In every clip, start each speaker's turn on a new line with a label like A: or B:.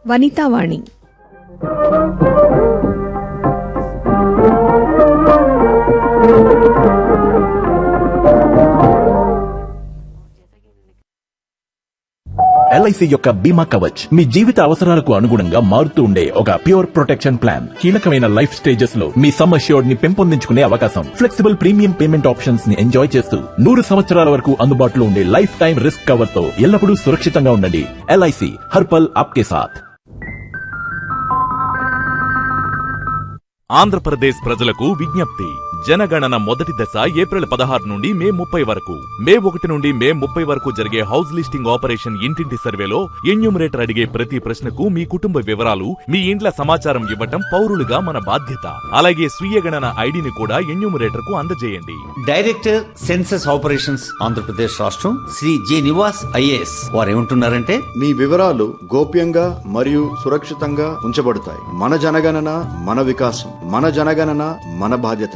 A: Vanitha Vani
B: LIC యొక్క బీమా కవచ్ మీ జీవిత అవసరాలకు అనుగుణంగా మారుతూ ఉండే ఒక ప్యూర్ ప్రొటెక్షన్ ప్లాన్ కీలకమైన లైఫ్ స్టేజెస్ లో మీ సమ్ అష్యూర్డ్ ని పెంపొందించుకునే అవకాశం ఫ్లెక్సిబుల్ ప్రీమియం పేమెంట్ ఆప్షన్స్ ని ఎంజాయ్ చేస్తూ నూరు సంవత్సరాల వరకు అందుబాటులో ఉండే లైఫ్ టైం రిస్క్ కవర్ తో ఎల్లప్పుడూ సురక్షితంగా ఉండండి ఎల్ఐసి హర్పల్ ఆప్కే సాథ్
C: ఆంధ్రప్రదేశ్ ప్రజలకు విజ్ఞప్తి జనగణన మొదటి దశ ఏప్రిల్ పదహారు నుండి మే ముప్పై వరకు మే ఒకటి నుండి మే ముప్పై వరకు జరిగే హౌస్ లిస్టింగ్ ఆపరేషన్ ఇంటింటి సర్వేలో ఎన్యూమరేటర్ అడిగే ప్రతి ప్రశ్నకు మీ కుటుంబ వివరాలు మీ ఇండ్ల సమాచారం ఇవ్వటం పౌరులుగా మన బాధ్యత అలాగే స్వీయ గణన ఐడిని కూడా ఎన్యూమరేటర్ కు అందజేయండి
D: డైరెక్టర్ సెన్సస్ ఆపరేషన్స్ ఆంధ్రప్రదేశ్ రాష్ట్రం శ్రీ జె నివాస్ ఐఏఎస్ వారు ఏమంటున్నారంటే
E: మీ వివరాలు గోప్యంగా మరియు సురక్షితంగా ఉంచబడతాయి మన జనగణన మన వికాసం మన జనగణన మన బాధ్యత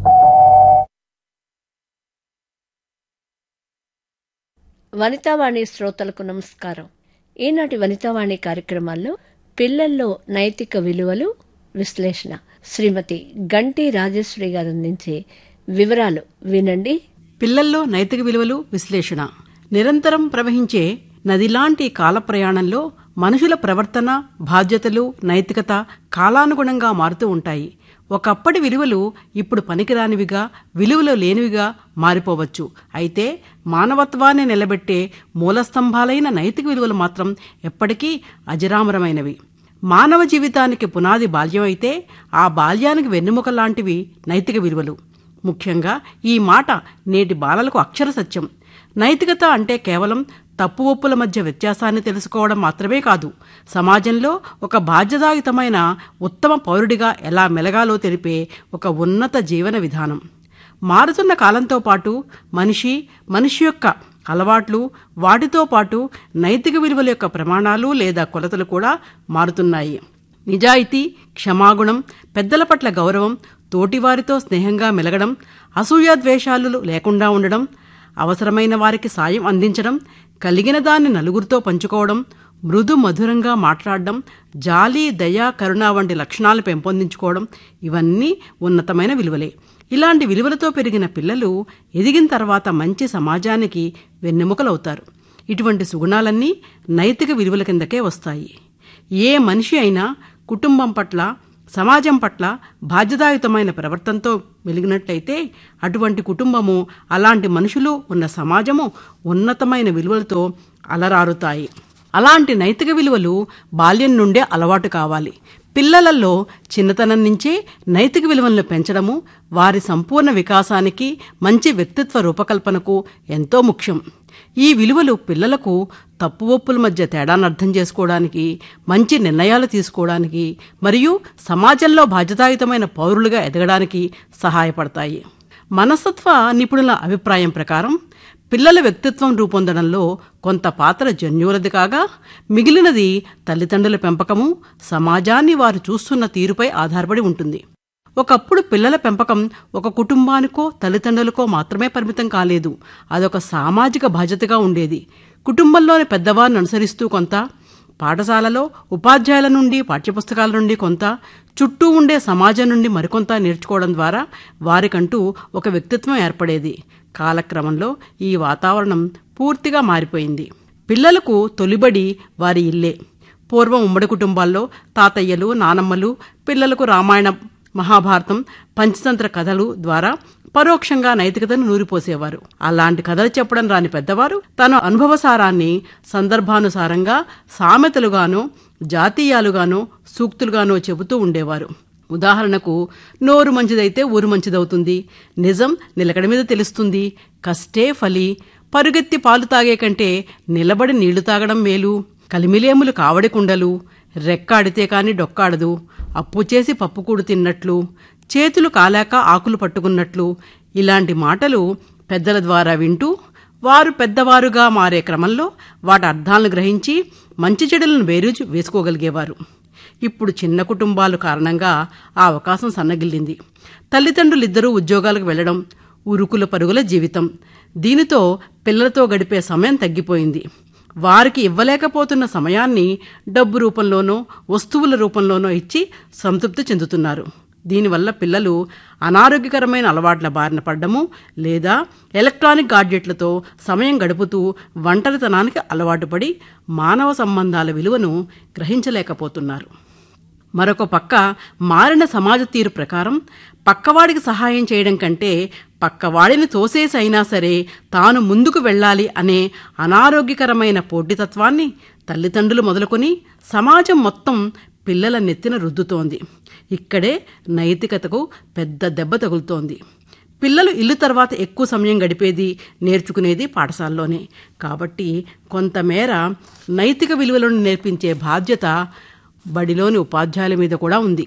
F: వనితావాణి శ్రోతలకు నమస్కారం ఈనాటి వనితావాణి కార్యక్రమాల్లో పిల్లల్లో నైతిక విలువలు విశ్లేషణ శ్రీమతి గంటి రాజేశ్వరి గారు అందించే వివరాలు వినండి
G: పిల్లల్లో నైతిక విలువలు విశ్లేషణ నిరంతరం ప్రవహించే నదిలాంటి కాల ప్రయాణంలో మనుషుల ప్రవర్తన బాధ్యతలు నైతికత కాలానుగుణంగా మారుతూ ఉంటాయి ఒకప్పటి విలువలు ఇప్పుడు పనికిరానివిగా విలువలు లేనివిగా మారిపోవచ్చు అయితే మానవత్వాన్ని నిలబెట్టే మూలస్తంభాలైన నైతిక విలువలు మాత్రం ఎప్పటికీ అజరామరమైనవి మానవ జీవితానికి పునాది బాల్యం అయితే ఆ బాల్యానికి వెన్నెముక లాంటివి నైతిక విలువలు ముఖ్యంగా ఈ మాట నేటి బాలలకు అక్షర సత్యం నైతికత అంటే కేవలం తప్పు ఒప్పుల మధ్య వ్యత్యాసాన్ని తెలుసుకోవడం మాత్రమే కాదు సమాజంలో ఒక బాధ్యతాయుతమైన ఉత్తమ పౌరుడిగా ఎలా మెలగాలో తెలిపే ఒక ఉన్నత జీవన విధానం మారుతున్న కాలంతో పాటు మనిషి మనిషి యొక్క అలవాట్లు వాటితో పాటు నైతిక విలువల యొక్క ప్రమాణాలు లేదా కొలతలు కూడా మారుతున్నాయి నిజాయితీ క్షమాగుణం పెద్దల పట్ల గౌరవం తోటివారితో స్నేహంగా మెలగడం అసూయాద్వేషాలు లేకుండా ఉండడం అవసరమైన వారికి సాయం అందించడం కలిగిన దాన్ని నలుగురితో పంచుకోవడం మృదు మధురంగా మాట్లాడడం జాలి దయ కరుణ వంటి లక్షణాలు పెంపొందించుకోవడం ఇవన్నీ ఉన్నతమైన విలువలే ఇలాంటి విలువలతో పెరిగిన పిల్లలు ఎదిగిన తర్వాత మంచి సమాజానికి వెన్నెముకలవుతారు ఇటువంటి సుగుణాలన్నీ నైతిక విలువల కిందకే వస్తాయి ఏ మనిషి అయినా కుటుంబం పట్ల సమాజం పట్ల బాధ్యతాయుతమైన ప్రవర్తనతో మెలిగినట్లయితే అటువంటి కుటుంబము అలాంటి మనుషులు ఉన్న సమాజము ఉన్నతమైన విలువలతో అలరారుతాయి అలాంటి నైతిక విలువలు బాల్యం నుండే అలవాటు కావాలి పిల్లలలో చిన్నతనం నుంచే నైతిక విలువలను పెంచడము వారి సంపూర్ణ వికాసానికి మంచి వ్యక్తిత్వ రూపకల్పనకు ఎంతో ముఖ్యం ఈ విలువలు పిల్లలకు తప్పు ఒప్పుల మధ్య తేడాను అర్థం చేసుకోవడానికి మంచి నిర్ణయాలు తీసుకోవడానికి మరియు సమాజంలో బాధ్యతాయుతమైన పౌరులుగా ఎదగడానికి సహాయపడతాయి మనస్తత్వ నిపుణుల అభిప్రాయం ప్రకారం పిల్లల వ్యక్తిత్వం రూపొందడంలో కొంత పాత్ర జన్యువులది కాగా మిగిలినది తల్లిదండ్రుల పెంపకము సమాజాన్ని వారు చూస్తున్న తీరుపై ఆధారపడి ఉంటుంది ఒకప్పుడు పిల్లల పెంపకం ఒక కుటుంబానికో తల్లిదండ్రులకో మాత్రమే పరిమితం కాలేదు అదొక సామాజిక బాధ్యతగా ఉండేది కుటుంబంలోని పెద్దవారిని అనుసరిస్తూ కొంత పాఠశాలలో ఉపాధ్యాయుల నుండి పాఠ్యపుస్తకాల నుండి కొంత చుట్టూ ఉండే సమాజం నుండి మరికొంత నేర్చుకోవడం ద్వారా వారికంటూ ఒక వ్యక్తిత్వం ఏర్పడేది కాలక్రమంలో ఈ వాతావరణం పూర్తిగా మారిపోయింది పిల్లలకు తొలిబడి వారి ఇల్లే పూర్వం ఉమ్మడి కుటుంబాల్లో తాతయ్యలు నానమ్మలు పిల్లలకు రామాయణ మహాభారతం పంచతంత్ర కథలు ద్వారా పరోక్షంగా నైతికతను నూరిపోసేవారు అలాంటి కథలు చెప్పడం రాని పెద్దవారు తన అనుభవసారాన్ని సందర్భానుసారంగా సామెతలుగానో జాతీయాలుగానో సూక్తులుగానో చెబుతూ ఉండేవారు ఉదాహరణకు నోరు మంచిదైతే ఊరు మంచిదవుతుంది నిజం నిలకడ మీద తెలుస్తుంది కష్టే ఫలి పరుగెత్తి పాలు తాగే కంటే నిలబడి నీళ్లు తాగడం మేలు కలిమిలేములు కావడి కుండలు రెక్కాడితే కాని డొక్కాడదు అప్పు చేసి పప్పుకూడు తిన్నట్లు చేతులు కాలాక ఆకులు పట్టుకున్నట్లు ఇలాంటి మాటలు పెద్దల ద్వారా వింటూ వారు పెద్దవారుగా మారే క్రమంలో వాటి అర్థాలను గ్రహించి మంచి చెడులను బేరుజు వేసుకోగలిగేవారు ఇప్పుడు చిన్న కుటుంబాలు కారణంగా ఆ అవకాశం సన్నగిల్లింది తల్లిదండ్రులిద్దరూ ఉద్యోగాలకు వెళ్లడం ఉరుకుల పరుగుల జీవితం దీనితో పిల్లలతో గడిపే సమయం తగ్గిపోయింది వారికి ఇవ్వలేకపోతున్న సమయాన్ని డబ్బు రూపంలోనో వస్తువుల రూపంలోనో ఇచ్చి సంతృప్తి చెందుతున్నారు దీనివల్ల పిల్లలు అనారోగ్యకరమైన అలవాట్ల బారిన పడ్డము లేదా ఎలక్ట్రానిక్ గాడ్జెట్లతో సమయం గడుపుతూ ఒంటరితనానికి అలవాటు పడి మానవ సంబంధాల విలువను గ్రహించలేకపోతున్నారు మరొక పక్క మారిన సమాజ తీరు ప్రకారం పక్కవాడికి సహాయం చేయడం కంటే పక్కవాడిని తోసేసి అయినా సరే తాను ముందుకు వెళ్ళాలి అనే అనారోగ్యకరమైన పోటీతత్వాన్ని తల్లిదండ్రులు మొదలుకొని సమాజం మొత్తం పిల్లల నెత్తిన రుద్దుతోంది ఇక్కడే నైతికతకు పెద్ద దెబ్బ తగులుతోంది పిల్లలు ఇల్లు తర్వాత ఎక్కువ సమయం గడిపేది నేర్చుకునేది పాఠశాలలోనే కాబట్టి కొంతమేర నైతిక విలువలను నేర్పించే బాధ్యత బడిలోని ఉపాధ్యాయుల మీద కూడా ఉంది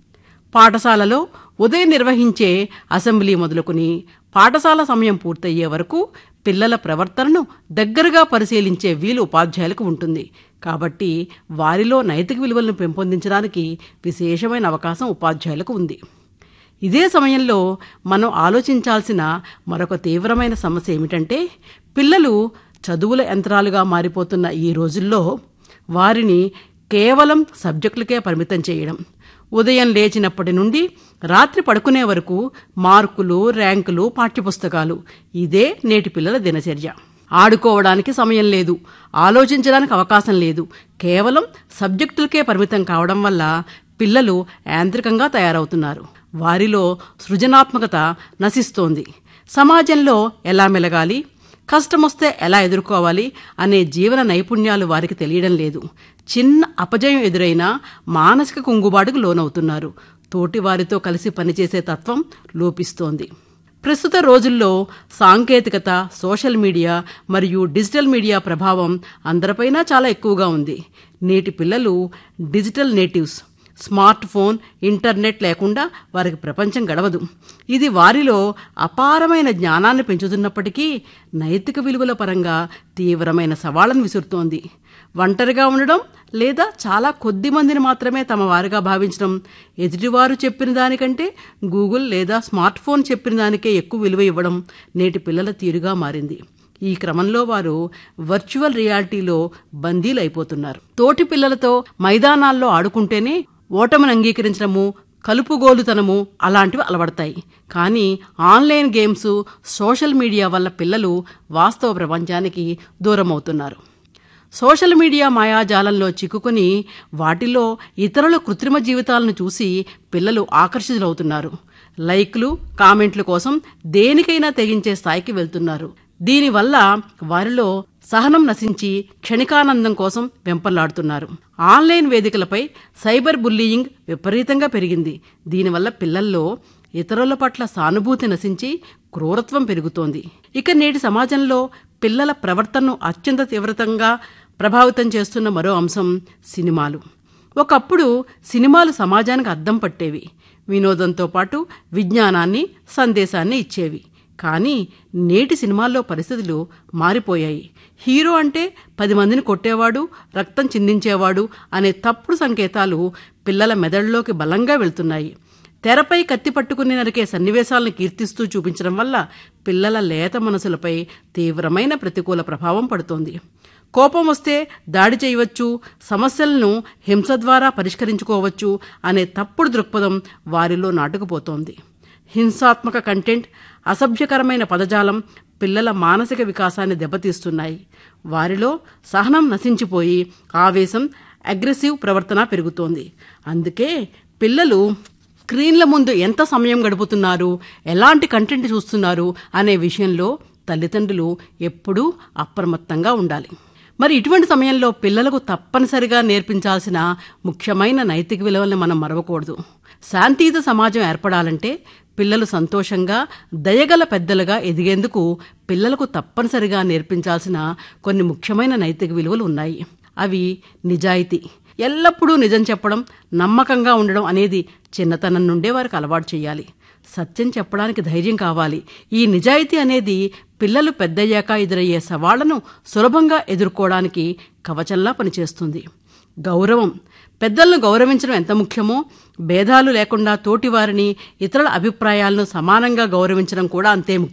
G: పాఠశాలలో ఉదయం నిర్వహించే అసెంబ్లీ మొదలుకొని పాఠశాల సమయం పూర్తయ్యే వరకు పిల్లల ప్రవర్తనను దగ్గరగా పరిశీలించే వీలు ఉపాధ్యాయులకు ఉంటుంది కాబట్టి వారిలో నైతిక విలువలను పెంపొందించడానికి విశేషమైన అవకాశం ఉపాధ్యాయులకు ఉంది ఇదే సమయంలో మనం ఆలోచించాల్సిన మరొక తీవ్రమైన సమస్య ఏమిటంటే పిల్లలు చదువుల యంత్రాలుగా మారిపోతున్న ఈ రోజుల్లో వారిని కేవలం సబ్జెక్టులకే పరిమితం చేయడం ఉదయం లేచినప్పటి నుండి రాత్రి పడుకునే వరకు మార్కులు ర్యాంకులు పాఠ్యపుస్తకాలు ఇదే నేటి పిల్లల దినచర్య ఆడుకోవడానికి సమయం లేదు ఆలోచించడానికి అవకాశం లేదు కేవలం సబ్జెక్టులకే పరిమితం కావడం వల్ల పిల్లలు యాంత్రికంగా తయారవుతున్నారు వారిలో సృజనాత్మకత నశిస్తోంది సమాజంలో ఎలా మెలగాలి కష్టమొస్తే ఎలా ఎదుర్కోవాలి అనే జీవన నైపుణ్యాలు వారికి తెలియడం లేదు చిన్న అపజయం ఎదురైనా మానసిక కుంగుబాటుకు లోనవుతున్నారు తోటి వారితో కలిసి పనిచేసే తత్వం లోపిస్తోంది ప్రస్తుత రోజుల్లో సాంకేతికత సోషల్ మీడియా మరియు డిజిటల్ మీడియా ప్రభావం అందరిపైన చాలా ఎక్కువగా ఉంది నేటి పిల్లలు digital natives smart phone internet లేకుండా వారికి ప్రపంచం గడవదు ఇది వారిలో అపారమైన జ్ఞానాన్ని పెంచుతున్నప్పటికీ నైతిక విలువల పరంగా తీవ్రమైన సవాళ్లను విసురుతోంది ఒంటరిగా ఉండడం లేదా చాలా కొద్ది మందిని మాత్రమే తమ వారిగా భావించడం ఎదుటివారు చెప్పిన దానికంటే గూగుల్ లేదా స్మార్ట్ ఫోన్ చెప్పిన దానికే ఎక్కువ విలువ ఇవ్వడం నేటి పిల్లల తీరుగా మారింది ఈ క్రమంలో వారు వర్చువల్ రియాలిటీలో బందీలైపోతున్నారు తోటి పిల్లలతో మైదానాల్లో ఆడుకుంటేనే ఓటమిని అంగీకరించడము కలుపుగోలుతనము అలాంటివి అలవడతాయి కానీ ఆన్లైన్ గేమ్స్ సోషల్ మీడియా వల్ల పిల్లలు వాస్తవ ప్రపంచానికి దూరమవుతున్నారు సోషల్ మీడియా మాయాజాలంలో చిక్కుకుని వాటిలో ఇతరుల కృత్రిమ జీవితాలను చూసి పిల్లలు ఆకర్షితులవుతున్నారు లైక్లు కామెంట్ల కోసం దేనికైనా తెగించే స్థాయికి వెళ్తున్నారు దీనివల్ల వారిలో సహనం నశించి క్షణికానందం కోసం వెంపర్లాడుతున్నారు ఆన్లైన్ వేదికలపై సైబర్ బుల్లీయింగ్ విపరీతంగా పెరిగింది దీనివల్ల పిల్లల్లో ఇతరుల పట్ల సానుభూతి నశించి క్రూరత్వం పెరుగుతోంది ఇక నేటి సమాజంలో పిల్లల ప్రవర్తనను అత్యంత తీవ్రతంగా ప్రభావితం చేస్తున్న మరో అంశం సినిమాలు ఒకప్పుడు సినిమాలు సమాజానికి అద్దం పట్టేవి వినోదంతో పాటు విజ్ఞానాన్ని సందేశాన్ని ఇచ్చేవి కానీ నేటి సినిమాల్లో పరిస్థితులు మారిపోయాయి హీరో అంటే పది మందిని కొట్టేవాడు రక్తం చిందించేవాడు అనే తప్పుడు సంకేతాలు పిల్లల మెదడులోకి బలంగా వెళ్తున్నాయి తెరపై కత్తి పట్టుకుని నరికే సన్నివేశాలను కీర్తిస్తూ చూపించడం వల్ల పిల్లల లేత మనసులపై తీవ్రమైన ప్రతికూల ప్రభావం పడుతోంది కోపం వస్తే దాడి చేయవచ్చు సమస్యలను హింస ద్వారా పరిష్కరించుకోవచ్చు అనే తప్పుడు దృక్పథం వారిలో నాటుకుపోతోంది హింసాత్మక కంటెంట్ అసభ్యకరమైన పదజాలం పిల్లల మానసిక వికాసాన్ని దెబ్బతీస్తున్నాయి వారిలో సహనం నశించిపోయి ఆవేశం అగ్రెసివ్ ప్రవర్తన పెరుగుతోంది అందుకే పిల్లలు స్క్రీన్ల ముందు ఎంత సమయం గడుపుతున్నారు ఎలాంటి కంటెంట్ చూస్తున్నారు అనే విషయంలో తల్లిదండ్రులు ఎప్పుడూ అప్రమత్తంగా ఉండాలి మరి ఇటువంటి సమయంలో పిల్లలకు తప్పనిసరిగా నేర్పించాల్సిన ముఖ్యమైన నైతిక విలువల్ని మనం మరవకూడదు శాంతియుత సమాజం ఏర్పడాలంటే పిల్లలు సంతోషంగా దయగల పెద్దలుగా ఎదిగేందుకు పిల్లలకు తప్పనిసరిగా నేర్పించాల్సిన కొన్ని ముఖ్యమైన నైతిక విలువలు ఉన్నాయి అవి నిజాయితీ ఎల్లప్పుడూ నిజం చెప్పడం నమ్మకంగా ఉండడం అనేది చిన్నతనం నుండే వారికి అలవాటు చేయాలి సత్యం చెప్పడానికి ధైర్యం కావాలి ఈ నిజాయితీ అనేది పిల్లలు పెద్దయ్యాక ఎదురయ్యే సవాళ్లను సులభంగా ఎదుర్కోవడానికి కవచంలా పనిచేస్తుంది గౌరవం పెద్దలను గౌరవించడం ఎంత ముఖ్యమో భేదాలు లేకుండా తోటివారిని ఇతరుల అభిప్రాయాలను సమానంగా గౌరవించడం కూడా అంతే ముఖ్యం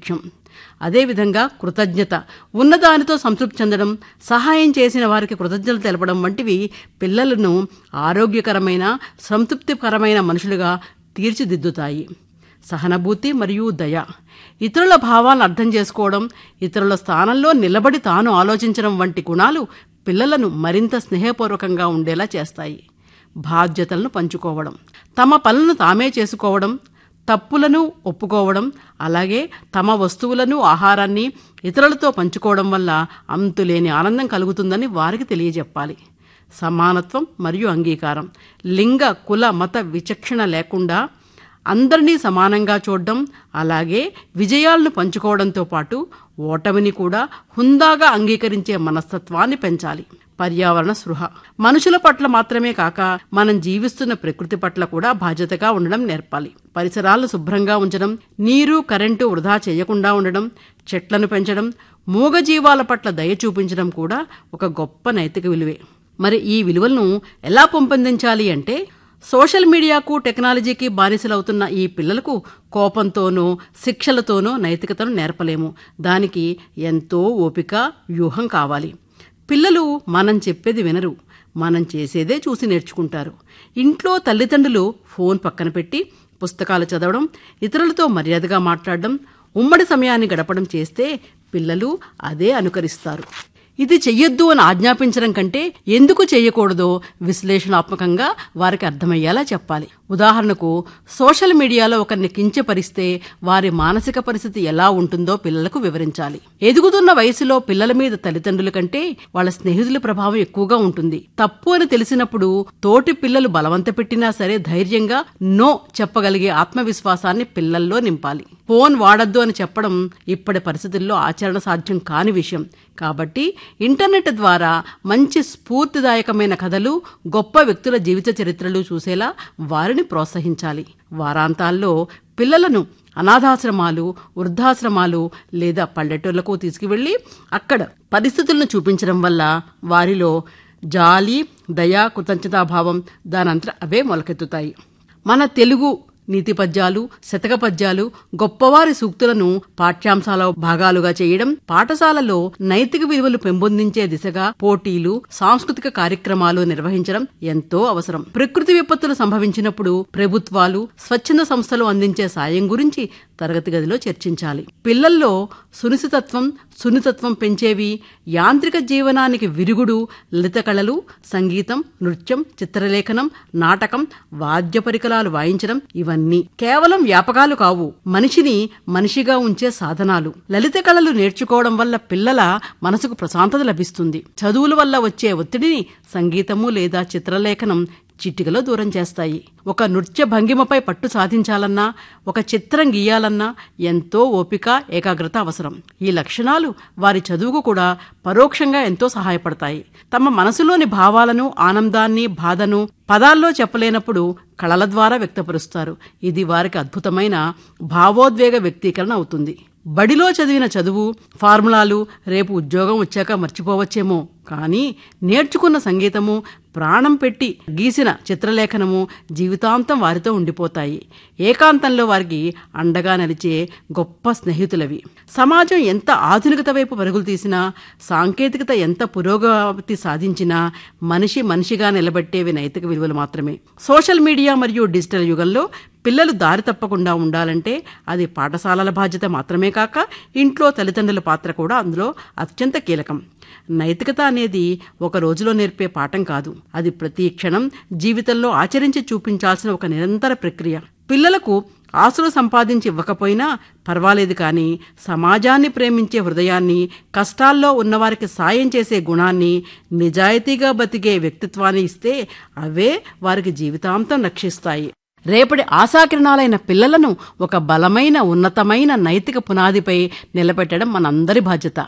G: అదేవిధంగా కృతజ్ఞత ఉన్నదానితో సంతృప్తి చెందడం సహాయం చేసిన వారికి కృతజ్ఞతలు తెలపడం వంటివి పిల్లలను ఆరోగ్యకరమైన సంతృప్తికరమైన మనుషులుగా తీర్చిదిద్దుతాయి సహనభూతి మరియు దయ ఇతరుల భావాలను అర్థం చేసుకోవడం ఇతరుల స్థానంలో నిలబడి తాను ఆలోచించడం వంటి గుణాలు పిల్లలను మరింత స్నేహపూర్వకంగా ఉండేలా చేస్తాయి బాధ్యతలను పంచుకోవడం తమ పనులను తామే చేసుకోవడం తప్పులను ఒప్పుకోవడం అలాగే తమ వస్తువులను ఆహారాన్ని ఇతరులతో పంచుకోవడం వల్ల అంతులేని ఆనందం కలుగుతుందని వారికి తెలియజెప్పాలి సమానత్వం మరియు అంగీకారం లింగ కుల మత విచక్షణ లేకుండా అందరినీ సమానంగా చూడడం అలాగే విజయాలను పంచుకోవడంతో పాటు ఓటమిని కూడా హుందాగా అంగీకరించే మనస్తత్వాన్ని పెంచాలి పర్యావరణ స్పృహ మనుషుల పట్ల మాత్రమే కాక మనం జీవిస్తున్న ప్రకృతి పట్ల కూడా బాధ్యతగా ఉండడం నేర్పాలి పరిసరాలను శుభ్రంగా ఉంచడం నీరు కరెంటు వృధా చేయకుండా ఉండడం చెట్లను పెంచడం మూగజీవాల పట్ల దయ చూపించడం కూడా ఒక గొప్ప నైతిక విలువే మరి ఈ విలువలను ఎలా పెంపొందించాలి అంటే సోషల్ మీడియాకు టెక్నాలజీకి బానిసలవుతున్న ఈ పిల్లలకు కోపంతోనో శిక్షలతోనో నైతికతను నేర్పలేము దానికి ఎంతో ఓపిక వ్యూహం కావాలి పిల్లలు మనం చెప్పేది వినరు మనం చేసేదే చూసి నేర్చుకుంటారు ఇంట్లో తల్లిదండ్రులు ఫోన్ పక్కన పెట్టి పుస్తకాలు చదవడం ఇతరులతో మర్యాదగా మాట్లాడడం ఉమ్మడి సమయాన్ని గడపడం చేస్తే పిల్లలు అదే అనుకరిస్తారు ఇది చెయ్యొద్దు అని ఆజ్ఞాపించడం కంటే ఎందుకు చేయకూడదో విశ్లేషణాత్మకంగా వారికి అర్థమయ్యేలా చెప్పాలి ఉదాహరణకు సోషల్ మీడియాలో ఒకరిని కించపరిస్తే వారి మానసిక పరిస్థితి ఎలా ఉంటుందో పిల్లలకు వివరించాలి ఎదుగుతున్న వయసులో పిల్లల మీద తల్లిదండ్రుల కంటే వాళ్ళ స్నేహితుల ప్రభావం ఎక్కువగా ఉంటుంది తప్పు అని తెలిసినప్పుడు తోటి పిల్లలు బలవంత పెట్టినా సరే ధైర్యంగా నో చెప్పగలిగే ఆత్మవిశ్వాసాన్ని పిల్లల్లో నింపాలి ఫోన్ వాడద్దు అని చెప్పడం ఇప్పటి పరిస్థితుల్లో ఆచరణ సాధ్యం కాని విషయం కాబట్టి ఇంటర్నెట్ ద్వారా మంచి స్ఫూర్తిదాయకమైన కథలు గొప్ప వ్యక్తుల జీవిత చరిత్రలు చూసేలా వారిని ప్రోత్సహించాలి వారాంతాల్లో పిల్లలను అనాథాశ్రమాలు వృద్ధాశ్రమాలు లేదా పల్లెటూళ్లకు తీసుకువెళ్లి అక్కడ పరిస్థితులను చూపించడం వల్ల వారిలో జాలి దయా కృతజ్ఞతాభావం దానంతట అవే మొలకెత్తుతాయి మన తెలుగు నీతి పద్యాలు శతక పద్యాలు గొప్పవారి సూక్తులను పాఠ్యాంశాల భాగాలుగా చేయడం పాఠశాలలో నైతిక విలువలు పెంపొందించే దిశగా పోటీలు సాంస్కృతిక కార్యక్రమాలు నిర్వహించడం ఎంతో అవసరం ప్రకృతి విపత్తులు సంభవించినప్పుడు ప్రభుత్వాలు స్వచ్ఛంద సంస్థలు అందించే సాయం గురించి తరగతి గదిలో చర్చించాలి పిల్లల్లో సునిశితత్వం సున్నితత్వం పెంచేవి యాంత్రిక జీవనానికి విరుగుడు లలిత కళలు సంగీతం నృత్యం చిత్రలేఖనం నాటకం వాద్య పరికరాలు వాయించడం ఇవన్నీ కేవలం వ్యాపకాలు కావు మనిషిని మనిషిగా ఉంచే సాధనాలు లలిత కళలు నేర్చుకోవడం వల్ల పిల్లల మనసుకు ప్రశాంతత లభిస్తుంది చదువుల వల్ల వచ్చే ఒత్తిడిని సంగీతము లేదా చిత్రలేఖనం చిటికలో దూరం చేస్తాయి ఒక నృత్య భంగిమపై పట్టు సాధించాలన్నా ఒక చిత్రం గీయాలన్నా ఎంతో ఓపిక ఏకాగ్రత అవసరం ఈ లక్షణాలు వారి చదువుకు కూడా పరోక్షంగా ఎంతో సహాయపడతాయి తమ మనసులోని భావాలను ఆనందాన్ని బాధను పదాల్లో చెప్పలేనప్పుడు కళల ద్వారా వ్యక్తపరుస్తారు ఇది వారికి అద్భుతమైన భావోద్వేగ వ్యక్తీకరణ అవుతుంది బడిలో చదివిన చదువు ఫార్ములాలు రేపు ఉద్యోగం వచ్చాక మర్చిపోవచ్చేమో కానీ నేర్చుకున్న సంగీతము ప్రాణం పెట్టి గీసిన చిత్రలేఖనము జీవితాంతం వారితో ఉండిపోతాయి ఏకాంతంలో వారికి అండగా నిలిచే గొప్ప స్నేహితులవి సమాజం ఎంత ఆధునికత వైపు పరుగులు తీసినా సాంకేతికత ఎంత పురోగతి సాధించినా మనిషి మనిషిగా నిలబెట్టేవి నైతిక విలువలు మాత్రమే సోషల్ మీడియా మరియు డిజిటల్ యుగంలో పిల్లలు దారి తప్పకుండా ఉండాలంటే అది పాఠశాలల బాధ్యత మాత్రమే కాక ఇంట్లో తల్లిదండ్రుల పాత్ర కూడా అందులో అత్యంత కీలకం నైతికత అనేది ఒక రోజులో నేర్పే పాఠం కాదు అది ప్రతి క్షణం జీవితంలో ఆచరించి చూపించాల్సిన ఒక నిరంతర ప్రక్రియ పిల్లలకు ఆశలు సంపాదించి ఇవ్వకపోయినా పర్వాలేదు కానీ సమాజాన్ని ప్రేమించే హృదయాన్ని కష్టాల్లో ఉన్నవారికి సాయం చేసే గుణాన్ని నిజాయితీగా బతికే వ్యక్తిత్వాన్ని ఇస్తే అవే వారికి జీవితాంతం రక్షిస్తాయి రేపటి ఆశాకిరణాలైన పిల్లలను ఒక బలమైన ఉన్నతమైన నైతిక పునాదిపై నిలబెట్టడం మనందరి బాధ్యత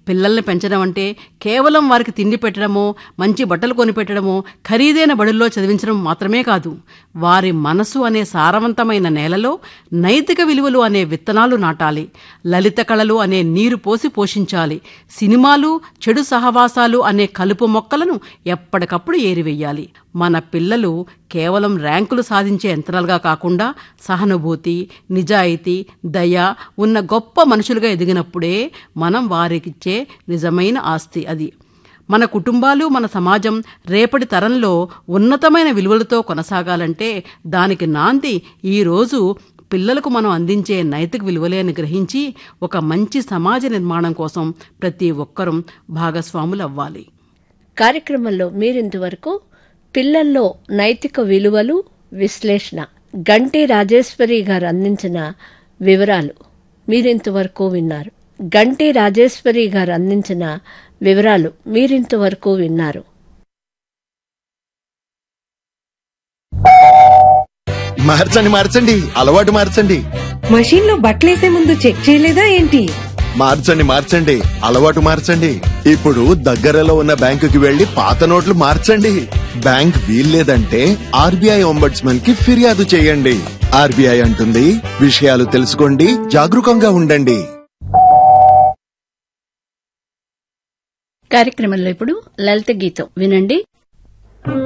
G: పిల్లల్ని పెంచడం అంటే కేవలం వారికి తిండి పెట్టడమో మంచి బట్టలు కొనిపెట్టడమో ఖరీదైన బడుల్లో చదివించడం మాత్రమే కాదు వారి మనసు అనే సారవంతమైన నేలలో నైతిక విలువలు అనే విత్తనాలు నాటాలి లలిత కళలు అనే నీరు పోసి పోషించాలి సినిమాలు చెడు సహవాసాలు అనే కలుపు మొక్కలను ఎప్పటికప్పుడు ఏరివేయాలి మన పిల్లలు కేవలం ర్యాంకులు సాధించే యంత్రాలుగా కాకుండా సహానుభూతి నిజాయితీ దయ ఉన్న గొప్ప మనుషులుగా ఎదిగినప్పుడే మనం వారికిచ్చే నిజమైన ఆస్తి అది మన కుటుంబాలు మన సమాజం రేపటి తరంలో ఉన్నతమైన విలువలతో కొనసాగాలంటే దానికి నాంది ఈరోజు పిల్లలకు మనం అందించే నైతిక విలువలే అని గ్రహించి ఒక మంచి సమాజ నిర్మాణం కోసం ప్రతి ఒక్కరూ భాగస్వాములు అవ్వాలి
F: కార్యక్రమంలో మీరింతవరకు పిల్లల్లో నైతిక విలువలు విశ్లేషణ గంటి రాజేశ్వరి గారు అందించిన వివరాలు మీరింతవరకు విన్నారు గంటి రాజేశ్వరి గారు అందించిన వివరాలు మీరింతవరకు విన్నారు
A: మార్చండి మార్చండి అలవాటు మార్చండి
H: మషీన్ లో బట్టలేసే ముందు చెక్ చేయలేదా ఏంటి
A: మార్చండి మార్చండి అలవాటు మార్చండి ఇప్పుడు దగ్గరలో ఉన్న బ్యాంకుకి వెళ్లి పాత నోట్లు మార్చండి బ్యాంక్ వీల్లేదంటే ఆర్బీఐ ఒంబడ్స్మన్ కి ఫిర్యాదు చేయండి ఆర్బీఐ అంటుంది విషయాలు తెలుసుకోండి జాగరూకంగా ఉండండి
F: కార్యక్రమంలో ఇప్పుడు లలిత గీతం వినండి